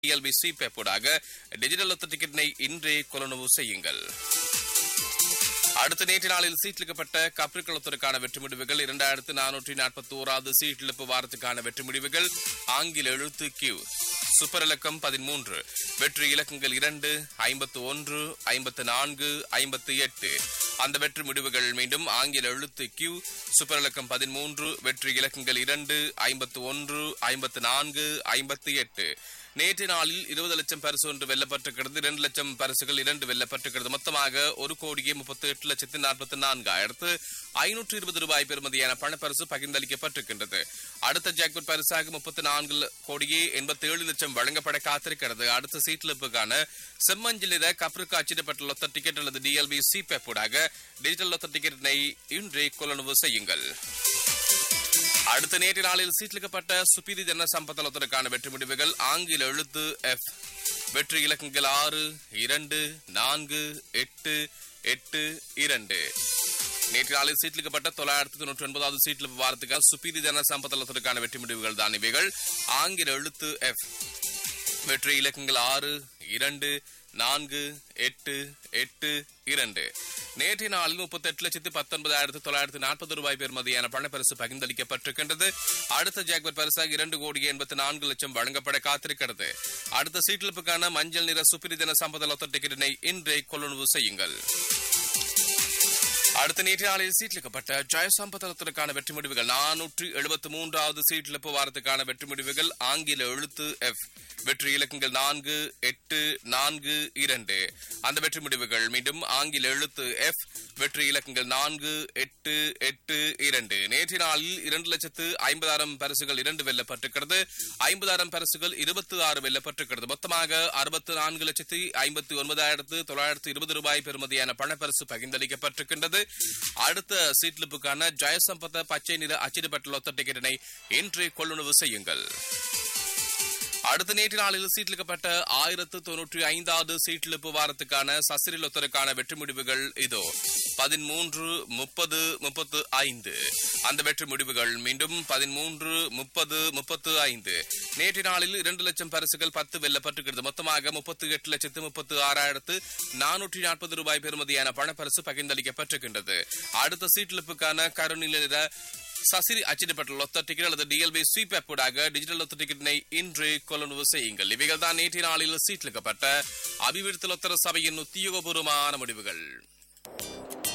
டிஎல்பி sweep ஊடாக digital ஒத்த டிக்கெட்டினை இன்றே கொள்ளுணவு செய்யுங்கள் அடுத்த நேற்று நாளில் சீட்டிலிக்கப்பட்ட கப்ரிக்குளத்திற்கான வெற்றி முடிவுகள் இரண்டாயிரத்து நானூற்றி நாற்பத்தி ஓராவது சீட்டிழப்பு வாரத்துக்கான வெற்றி முடிவுகள் ஆங்கில எழுத்து கியூ சூப்பர் இலக்கம் பதிமூன்று வெற்றி இலக்கங்கள் இரண்டு ஐம்பத்து ஒன்று ஐம்பத்து நான்கு ஐம்பத்து எட்டு அந்த வெற்றி முடிவுகள் மீண்டும் ஆங்கில எழுத்து கியூ சூப்பர் இலக்கம் பதிமூன்று வெற்றி இலக்கங்கள் இரண்டு ஐம்பத்து ஒன்று ஐம்பத்து நான்கு ஐம்பத்து எட்டு நேற்று நாளில் இருபது லட்சம் பரிசு ஒன்று வெல்லப்பட்டிருக்கிறது இரண்டு லட்சம் பரிசுகள் இரண்டு வெல்லப்பட்டிருக்கிறது மொத்தமாக ஒரு கோடியே முப்பத்தி எட்டு லட்சத்து நாற்பத்தி நான்காயிரத்து ஐநூற்று இருபது ரூபாய் பெறுமதியான பணப்பரிசு பகிர்ந்தளிக்கப்பட்டிருக்கின்றது அடுத்த ஜாக்பட் பரிசாக முப்பத்தி நான்கு கோடியே எண்பத்தி ஏழு லட்சம் வழங்கப்பட காத்திருக்கிறது அடுத்த சீட்லிப்புக்கான செம்மஞ்சள் நிற கப்ருக்கு அச்சிடப்பட்ட லொத்த டிக்கெட் அல்லது டிஎல்பி சி ஊடாக டிஜிட்டல் லொத்த டிக்கெட்டினை இன்றே கொள்ளளவு செய்யுங்கள் அடுத்த நேற்று நாளில் சீட்லிக்கப்பட்ட சுப்பீதி ஜன சம்பத்தலத்திற்கான வெற்றி முடிவுகள் ஆங்கில எழுத்து எஃப் வெற்றி இலக்கங்கள் ஆறு இரண்டு நான்கு எட்டு எட்டு இரண்டு நேற்று நாளில் சீட்லிக்கப்பட்ட தொள்ளாயிரத்தி தொண்ணூற்றி ஒன்பதாவது சீட்ல வாரத்துக்கான சுப்பீதி ஜன சம்பத்தலத்திற்கான வெற்றி முடிவுகள் தான் இவைகள் ஆங்கில எழுத்து எஃப் வெற்றி இலக்கங்கள் ஆறு இரண்டு நான்கு எட்டு எட்டு இரண்டு நேற்றைய நாளில் முப்பத்தி எட்டு லட்சத்து பத்தொன்பதாயிரத்து தொள்ளாயிரத்து நாற்பது ரூபாய் பெறுமதியான பணப்பரிசு பகிர்ந்தளிக்கப்பட்டிருக்கின்றது அடுத்த ஜாக்பர் பரிசாக இரண்டு கோடி எண்பத்தி நான்கு லட்சம் வழங்கப்பட காத்திருக்கிறது அடுத்த சீட்டிலுப்புக்கான மஞ்சள் நிற சுப்பிரிதின சம்பத லொத்த டிக்கெட்டினை இன்றே கொள்ளுணவு செய்யுங்கள் அடுத்த நேற்று நாளில் சீட்லிக்கப்பட்ட ஜெயசம்பதத்திற்கான வெற்றி முடிவுகள் நானூற்று எழுபத்தி மூன்றாவது சீட்டிழப்பு வாரத்துக்கான வெற்றி முடிவுகள் ஆங்கில எழுத்து எஃப் வெற்றி இலக்கங்கள் நான்கு எட்டு நான்கு இரண்டு அந்த வெற்றி முடிவுகள் மீண்டும் ஆங்கில எழுத்து எஃப் வெற்றி இலக்கங்கள் நான்கு எட்டு எட்டு இரண்டு நேற்று நாளில் இரண்டு லட்சத்து ஐம்பதாயிரம் பரிசுகள் இரண்டு வெல்லப்பட்டிருக்கிறது ஐம்பதாயிரம் பரிசுகள் இருபத்தி ஆறு வெல்லப்பட்டிருக்கிறது மொத்தமாக அறுபத்து நான்கு லட்சத்து ஐம்பத்தி ஒன்பதாயிரத்து தொள்ளாயிரத்து இருபது ரூபாய் பெறுமதியான பணப்பரிசு பகிர்ந்தளிக்கப்பட்டிருக்கின்றது அடுத்த சீட்லிப்புக்கான ஜெயசம்பத பச்சை நிற அச்சிடப்பட்ட லொத்த டிக்கெட்டினை இன்று கொள்ளுணவு செய்யுங்கள் அடுத்த நேற்று நாளில் சீட்லிக்கப்பட்ட ஆயிரத்து தொன்னூற்றி ஐந்தாவது சீட்லிப்பு வாரத்துக்கான சசிரி லொத்தருக்கான வெற்றி முடிவுகள் இதோ பதிமூன்று முப்பது முப்பத்து ஐந்து அந்த வெற்றி முடிவுகள் மீண்டும் பதிமூன்று முப்பது முப்பத்து ஐந்து நேற்று நாளில் இரண்டு லட்சம் பரிசுகள் பத்து வெல்லப்பட்டிருக்கிறது மொத்தமாக முப்பத்தி எட்டு லட்சத்து முப்பத்து ஆறாயிரத்து நானூற்றி நாற்பது ரூபாய் பெறுமதியான பணப்பரிசு பகிர்ந்தளிக்கப்பட்டிருக்கின்றது அடுத்த சீட்லிப்புக்கான கருநில நிற சசிரி அச்சிடப்பட்ட லொத்த டிக்கெட் அல்லது டிஎல்பி ஸ்வீப் ஊடாக டிஜிட்டல் லொத்த டிக்கெட்டினை இன்று கொள்ளுணவு செய்யுங்கள் இவைகள் தான் நேற்று நாளில் சீட்லிக்கப்பட்ட அபிவிருத்தி லொத்தர சபையின் உத்தியோகபூர்வமான முடிவுகள்